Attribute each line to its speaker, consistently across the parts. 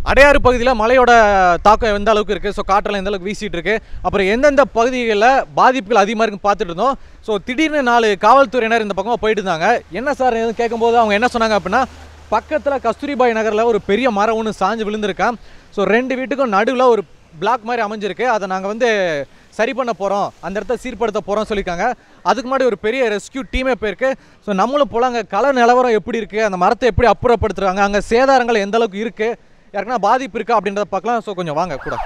Speaker 1: அடையாறு பகுதியில் மழையோட தாக்கம் எந்த அளவுக்கு இருக்குது ஸோ காற்றெல்லாம் எந்த அளவுக்கு வீசிட்டு இருக்கு அப்புறம் எந்தெந்த பகுதிகளில் பாதிப்புகள் அதிகமாக இருக்குன்னு பார்த்துட்டு இருந்தோம் ஸோ திடீர்னு நாலு காவல்துறையினர் இந்த பக்கமாக போயிட்டு இருந்தாங்க என்ன சார் எதுவும் கேட்கும்போது அவங்க என்ன சொன்னாங்க அப்படின்னா பக்கத்தில் கஸ்தூரிபாய் நகரில் ஒரு பெரிய மரம் ஒன்று சாஞ்சு விழுந்திருக்கான் ஸோ ரெண்டு வீட்டுக்கும் நடுவில் ஒரு பிளாக் மாதிரி அமைஞ்சிருக்கு அதை நாங்கள் வந்து சரி பண்ண போகிறோம் அந்த இடத்த சீர்படுத்த போகிறோம் சொல்லியிருக்காங்க அதுக்கு முன்னாடி ஒரு பெரிய ரெஸ்கியூ டீமே போயிருக்கு ஸோ நம்மளும் போல அங்கே கள நிலவரம் எப்படி இருக்குது அந்த மரத்தை எப்படி அப்புறப்படுத்துறாங்க அங்கே சேதாரங்கள் எந்த அளவுக்கு இருக்குது யாருக்குன்னா பாதிப்பு இருக்கா அப்படின்றத பார்க்கலாம் ஸோ கொஞ்சம் வாங்க கூட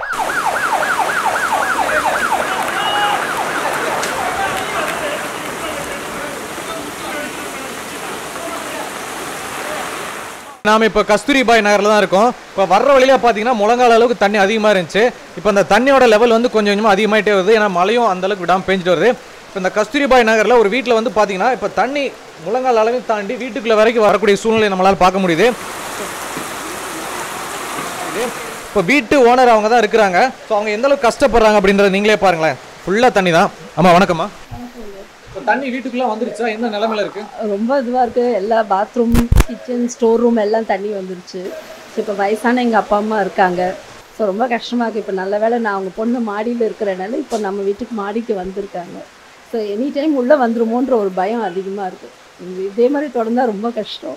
Speaker 1: நாம இப்போ கஸ்தூரிபாய் நகரில் தான் இருக்கோம் இப்போ வர்ற வழியில பார்த்தீங்கன்னா முழங்கால அளவுக்கு தண்ணி அதிகமாக இருந்துச்சு இப்போ அந்த தண்ணியோட லெவல் வந்து கொஞ்சம் கொஞ்சமாக அதிகமாயிட்டே வருது ஏன்னா மழையும் அந்த அளவுக்கு விடாமல் பெஞ்சிட்டு வருது இப்போ இந்த கஸ்தூரிபாய் நகரில் ஒரு வீட்டில் வந்து பார்த்தீங்கன்னா இப்போ தண்ணி முழங்கால் அளவையும் தாண்டி வீட்டுக்குள்ள வரைக்கும் வரக்கூடிய சூழ்நிலை நம்மளால் பார்க்க முடியுது இப்போ வீட்டு ஓனர் அவங்க தான் இருக்கிறாங்க ஸோ அவங்க எந்த அளவுக்கு கஷ்டப்படுறாங்க அப்படின்றத நீங்களே பாருங்களேன் ஃபுல்லாக தண்ணி தான் ஆமாம் வணக்கம்மா இப்போ தண்ணி வீட்டுக்குள்ளே வந்துருச்சா என்ன நிலமையில இருக்கு
Speaker 2: ரொம்ப இதுவாக இருக்குது எல்லா பாத்ரூம் கிச்சன் ஸ்டோர் ரூம் எல்லாம் தண்ணி வந்துருச்சு ஸோ இப்போ வயசான எங்கள் அப்பா அம்மா இருக்காங்க ஸோ ரொம்ப கஷ்டமாக இருக்குது இப்போ நல்ல வேளை நான் அவங்க பொண்ணு மாடியில் இருக்கிறனால இப்போ நம்ம வீட்டுக்கு மாடிக்கு வந்திருக்காங்க ஸோ எனி டைம் உள்ளே வந்துருமோன்ற ஒரு பயம் அதிகமாக இருக்குது இதே மாதிரி தொடர்ந்தா ரொம்ப கஷ்டம்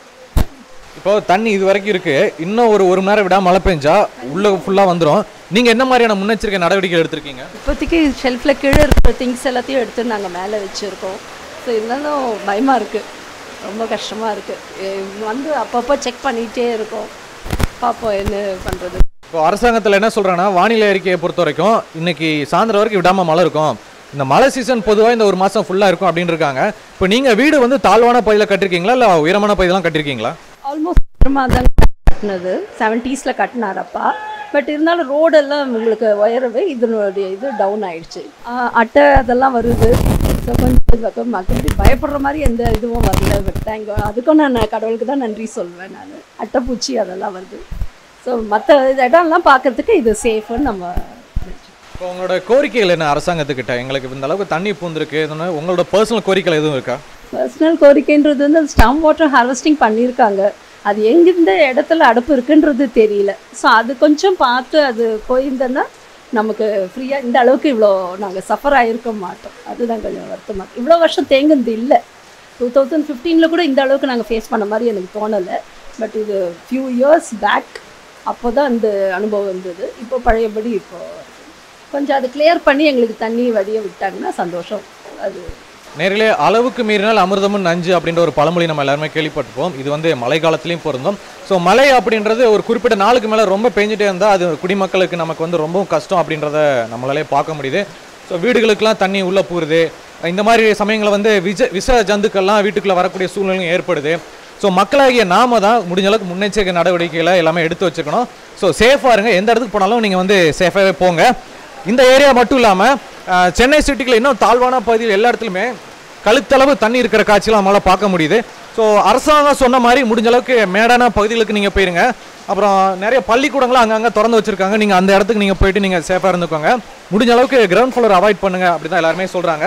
Speaker 1: இப்போ தண்ணி இது வரைக்கும் இருக்கு இன்னும் ஒரு ஒரு மணி நேரம் விடாம மழை பெஞ்சா உள்ள ஃபுல்லா வந்துரும் நீங்க என்ன மாதிரியான முன்னெச்சரிக்கை நடவடிக்கை எடுத்திருக்கீங்க
Speaker 2: இப்போதைக்கு ஷெல்ஃபில் கீழே இருக்கிற திங்ஸ் எல்லாத்தையும் எடுத்து நாங்கள் மேலே வச்சுருக்கோம் ஸோ இருந்தாலும் பயமாக இருக்குது ரொம்ப கஷ்டமாக இருக்குது வந்து அப்பப்போ செக் பண்ணிகிட்டே இருக்கோம் பார்ப்போம் என்ன பண்ணுறது
Speaker 1: இப்போ அரசாங்கத்துல என்ன சொல்றாங்கன்னா வானிலை அறிக்கையை பொறுத்த வரைக்கும் இன்னைக்கு சாயந்தரம் வரைக்கும் விடாம மழை இருக்கும் இந்த மழை சீசன் பொதுவாக இந்த ஒரு மாசம் ஃபுல்லா இருக்கும் அப்படின்னு இருக்காங்க இப்போ நீங்க வீடு வந்து தாழ்வான பகுதியில் கட்டிருக்கீங்களா இல்ல உயரமான பகுதியெல்லாம் கட்டிருக்கீங்களா
Speaker 2: ஆல்மோஸ்ட் தான் கட்டினது செவன்ட்டீஸில் கட்டினார் அப்பா பட் இருந்தாலும் ரோடெல்லாம் உங்களுக்கு உயரவே இதனுடைய இது டவுன் ஆயிடுச்சு ஆஹ் அட்டை அதெல்லாம் வருது ஸோ கொஞ்சம் இது மற்றபடி பயப்படுற மாதிரி எந்த இதுவும் வரல பட் தேங்க் அதுக்கும் நான் கடவுளுக்கு தான் நன்றி சொல்வேன் நான் அட்டைப்பூச்சி அதெல்லாம் வருது ஸோ மற்ற இடம்லாம் பார்க்கறதுக்கு இது சேஃப்னு நம்ம
Speaker 1: இப்போ உங்களோட கோரிக்கைகள் என்ன அரசாங்கத்துக்கிட்ட எங்களுக்கு இந்த அளவுக்கு தண்ணி பூந்திருக்கு இதுன்னு உங்களோட பர்சனல் கோரிக்கைகள் எதுவும் இருக்கா
Speaker 2: பர்சனல் கோரிக்கைன்றது வந்து அந்த ஸ்டம் வாட்டர் ஹார்வெஸ்டிங் பண்ணியிருக்காங்க அது எங்கிருந்த இடத்துல அடுப்பு இருக்குன்றது தெரியல ஸோ அது கொஞ்சம் பார்த்து அது போயிருந்தோன்னா நமக்கு ஃப்ரீயாக இந்த அளவுக்கு இவ்வளோ நாங்கள் சஃபர் ஆகிருக்க மாட்டோம் அதுதான் கொஞ்சம் வருத்தமாக இவ்வளோ வருஷம் தேங்குனது இல்லை டூ தௌசண்ட் ஃபிஃப்டீனில் கூட இந்த அளவுக்கு நாங்கள் ஃபேஸ் பண்ண மாதிரி எனக்கு தோணலை பட் இது ஃபியூ இயர்ஸ் பேக் அப்போ தான் அந்த அனுபவம் இருந்தது இப்போ பழையபடி இப்போ கொஞ்சம் அது கிளியர் பண்ணி எங்களுக்கு தண்ணி வடிய விட்டாங்கன்னா சந்தோஷம் அது
Speaker 1: நேரிலே அளவுக்கு மீறினால் அமிர்தமும் நஞ்சு அப்படின்ற ஒரு பழமொழி நம்ம எல்லாருமே கேள்விப்பட்டிருப்போம் இது வந்து மழை காலத்துலேயும் பொருந்தும் ஸோ மழை அப்படின்றது ஒரு குறிப்பிட்ட நாளுக்கு மேலே ரொம்ப பெஞ்சிட்டே இருந்தால் அது குடிமக்களுக்கு நமக்கு வந்து ரொம்பவும் கஷ்டம் அப்படின்றத நம்மளாலே பார்க்க முடியுது ஸோ வீடுகளுக்கெல்லாம் தண்ணி உள்ளே போகுது இந்த மாதிரி சமயங்களில் வந்து விஜ விஷ ஜந்துக்கள்லாம் வீட்டுக்குள்ளே வரக்கூடிய சூழ்நிலையும் ஏற்படுது ஸோ மக்களாகிய நாம தான் முடிஞ்ச அளவுக்கு முன்னெச்சரிக்கை நடவடிக்கைகளை எல்லாமே எடுத்து வச்சுக்கணும் ஸோ சேஃபாக இருங்க எந்த இடத்துக்கு போனாலும் நீங்கள் வந்து சேஃபாகவே போங்க இந்த ஏரியா மட்டும் இல்லாமல் சென்னை சிட்டிக்குள்ள இன்னும் தாழ்வான பகுதியில் எல்லா இடத்துலையுமே கழுத்தளவு தண்ணி இருக்கிற காட்சியெல்லாம் நம்மளால் பார்க்க முடியுது ஸோ அரசாங்கம் சொன்ன மாதிரி முடிஞ்ச அளவுக்கு மேடான பகுதிகளுக்கு நீங்கள் போயிருங்க அப்புறம் நிறைய பள்ளிக்கூடங்களும் அங்கங்கே திறந்து வச்சிருக்காங்க நீங்கள் அந்த இடத்துக்கு நீங்கள் போயிட்டு நீங்கள் சேஃபாக இருந்துக்கோங்க முடிஞ்ச அளவுக்கு கிரவுண்ட் ஃப்ளோர் அவாய்ட் பண்ணுங்க அப்படி தான் எல்லாருமே சொல்கிறாங்க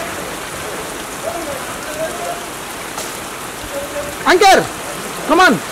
Speaker 3: Anchor! Come on!